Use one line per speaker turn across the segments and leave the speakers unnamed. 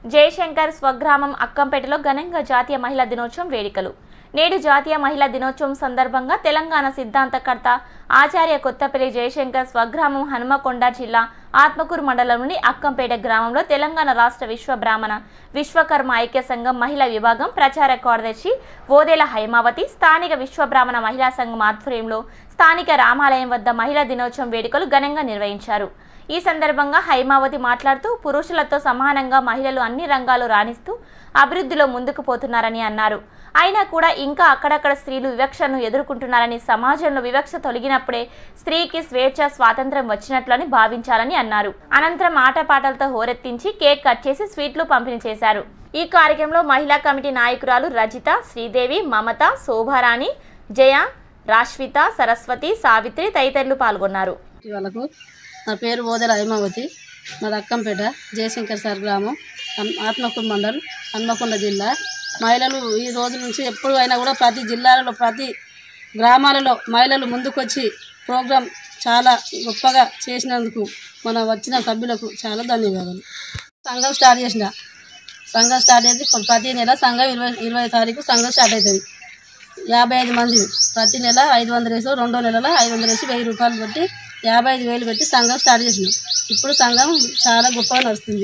జయశంకర్ స్వగ్రామం అక్కంపేటలో ఘనంగా జాతీయ మహిళా దినోత్సవం వేడుకలు నేడు జాతీయ మహిళా దినోత్సవం సందర్భంగా తెలంగాణ సిద్ధాంతకర్త ఆచార్య కొత్తపల్లి జయశంకర్ స్వగ్రామం హనుమకొండ జిల్లా ఆత్మకూరు మండలంలోని అక్కంపేట గ్రామంలో తెలంగాణ రాష్ట్ర విశ్వ బ్రాహ్మణ విశ్వకర్మ ఐక్య సంఘం మహిళా విభాగం ప్రచార కార్యదర్శి ఓదేల హైమావతి స్థానిక విశ్వ బ్రాహ్మణ మహిళా సంఘం ఆధ్వర్యంలో స్థానిక రామాలయం వద్ద మహిళా దినోత్సవం వేడుకలు ఘనంగా నిర్వహించారు ఈ సందర్భంగా హైమావతి మాట్లాడుతూ పురుషులతో సమానంగా మహిళలు అన్ని రంగాలు రాణిస్తూ అభివృద్ధిలో ముందుకు పోతున్నారని అన్నారు అయినా కూడా ఇంకా అక్కడక్కడ స్త్రీలు వివక్షను ఎదుర్కొంటున్నారని సమాజంలో వివక్ష తొలగినప్పుడే స్త్రీకి స్వేచ్ఛ స్వాతంత్రం వచ్చినట్లని భావించాలని అన్నారు అనంతరం ఆటపాటలతో హోరెత్తించి కేక్ కట్ చేసి స్వీట్లు పంపిణీ చేశారు ఈ కార్యక్రమంలో మహిళా కమిటీ నాయకురాలు రజిత శ్రీదేవి మమత శోభారాణి జయ రాష్విత సరస్వతి సావిత్రి తదితరులు పాల్గొన్నారు
వాళ్ళకు నా పేరు ఓదెల హైమావతి మాది అక్కంపేట జయశంకర్ సార్ గ్రామం హన్- ఆత్మకూరు మండల్ హన్మకొండ జిల్లా మహిళలు ఈ రోజు నుంచి ఎప్పుడు అయినా కూడా ప్రతి జిల్లాలలో ప్రతి గ్రామాలలో మహిళలు ముందుకొచ్చి ప్రోగ్రాం చాలా గొప్పగా చేసినందుకు మన వచ్చిన సభ్యులకు చాలా ధన్యవాదాలు సంఘం స్టార్ట్ చేసిన సంఘం స్టార్ట్ చేసి ప్రతి నెల సంఘం ఇరవై ఇరవై తారీఖు సంఘం స్టార్ట్ అవుతుంది యాభై ఐదు మంది ప్రతి నెల ఐదు వందలు వేసి రెండో నెలలో ఐదు వందలు వేసి వెయ్యి రూపాయలు పెట్టి యాభై ఐదు వేలు పెట్టి సంఘం స్టార్ట్ చేసినాం ఇప్పుడు సంఘం చాలా గొప్పగా నడుస్తుంది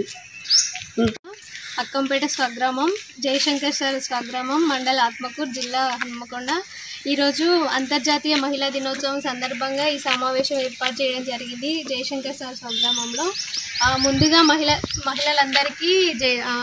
అక్కంపేట స్వగ్రామం జయశంకర్ సార్ స్వగ్రామం మండల్ ఆత్మకూరు జిల్లా హన్మకొండ ఈరోజు అంతర్జాతీయ మహిళా దినోత్సవం సందర్భంగా ఈ సమావేశం ఏర్పాటు చేయడం జరిగింది జయశంకర్ సార్ స్వగ్రామంలో ఆ, ముందుగా మహిళ మహిళలందరికీ జయ ఆ,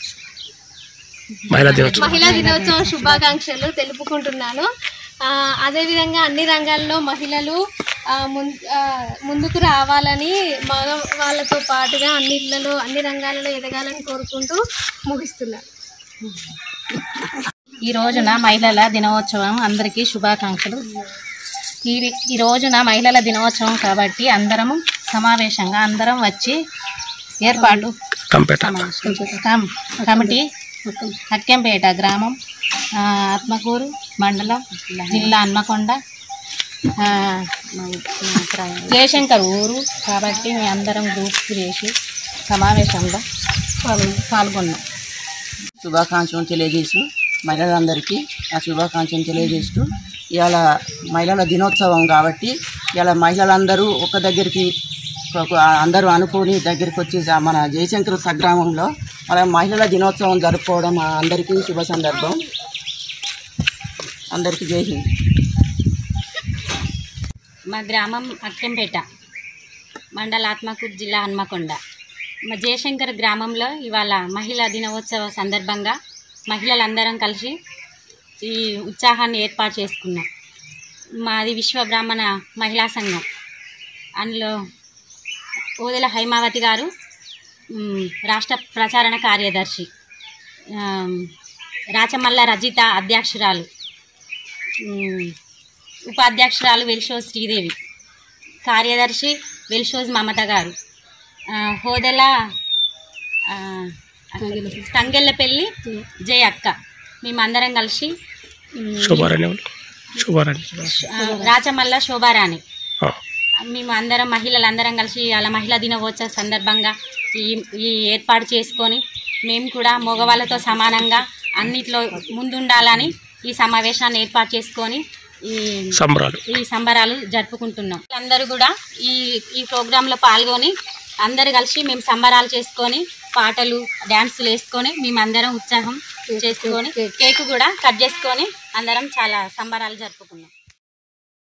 మహిళా దినోత్సవం
మహిళా దినోత్సవం శుభాకాంక్షలు తెలుపుకుంటున్నాను ఆ, అదేవిధంగా అన్ని రంగాల్లో మహిళలు ఆ, ముం- ఆ, ముందుకు రావాలని మగ వాళ్ళతో పాటుగా అన్ని ఇళ్లలో అన్ని రంగాలలో ఎదగాలని కోరుకుంటూ ముగిస్తున్నాను
ఈ రోజున మహిళల దినోత్సవం అందరికీ శుభాకాంక్షలు ఈ ఈ రోజున మహిళల దినోత్సవం కాబట్టి అందరము సమావేశంగా అందరం వచ్చి ఏర్పాటు
కంపేట
కం- కమిటీ అక్కెంపేట గ్రామం ఆ, ఆత్మకూరు మండలం జిల్లా హన్మకొండ ఆ, జయశంకర్ ఊరు కాబట్టి మీ అందరం గ్రూప్ చేసి సమావేశంలో పాల్గొ- పాల్గొన్నాం
శుభాకాంక్షలు తెలియజేస్తూ మహిళలందరికీ ఆ శుభాకాంక్షలు తెలియజేస్తూ ఇవాళ మహిళల దినోత్సవం కాబట్టి ఇవాళ మహిళలందరూ ఒక దగ్గరికి ఒక- అందరూ అనుకొని దగ్గరికి వచ్చి జ- మన జయశంకర్ సగ్రామంలో మన మహిళల దినోత్సవం జరుపుకోవడం మా అందరికీ శుభ సందర్భం అందరికీ జై హింద్
మా గ్రామం అక్కెంపేట మండల ఆత్మకూరు జిల్లా హన్మకొండ మా జయశంకర్ గ్రామంలో ఇవాళ మహిళా దినోత్సవ సందర్భంగా మహిళలందరం కలిసి ఈ ఉత్సాహాన్ని ఏర్పాటు చేసుకున్నాం మాది విశ్వ బ్రాహ్మణ మహిళా సంఘం అందులో ఓదెల హైమావతి గారు మ్, రాష్ట్ర ప్రచారణ కార్యదర్శి ఆమ్, రాచమల్ల రజిత అధ్యక్షురాలు మ్, ఉపాధ్యక్షురాలు వెల్షోజ్ శ్రీదేవి కార్యదర్శి వెల్షోజ్ మమత గారు ఆ, హోదెల ఆ, తంగెళ్ళపల్లి జయ అక్క మేమందరం కలిసి మ్,
శుభారాణి శుభారాణి
ఆ, రాచమల్ల శోభారాణి
ఆ.
మేము అందరం మహిళలందరం కలిసి అలా మహిళా దినోత్సవ సందర్భంగా ఈ ఈ ఏర్పాటు చేసుకొని మేము కూడా మగవాళ్ళతో సమానంగా అన్నిట్లో ముందుండాలని ఈ సమావేశాన్ని ఏర్పాటు చేసుకొని ఈ
సంబరాలు
ఈ సంబరాలు జరుపుకుంటున్నాం అందరూ కూడా ఈ ఈ ప్రోగ్రాంలో పాల్గొని అందరు కలిసి మేము సంబరాలు చేసుకొని పాటలు డ్యాన్సులు వేసుకొని మేమందరం ఉత్సాహం చేసుకొని కేక్ కూడా కట్ చేసుకొని అందరం చాలా సంబరాలు జరుపుకున్నాం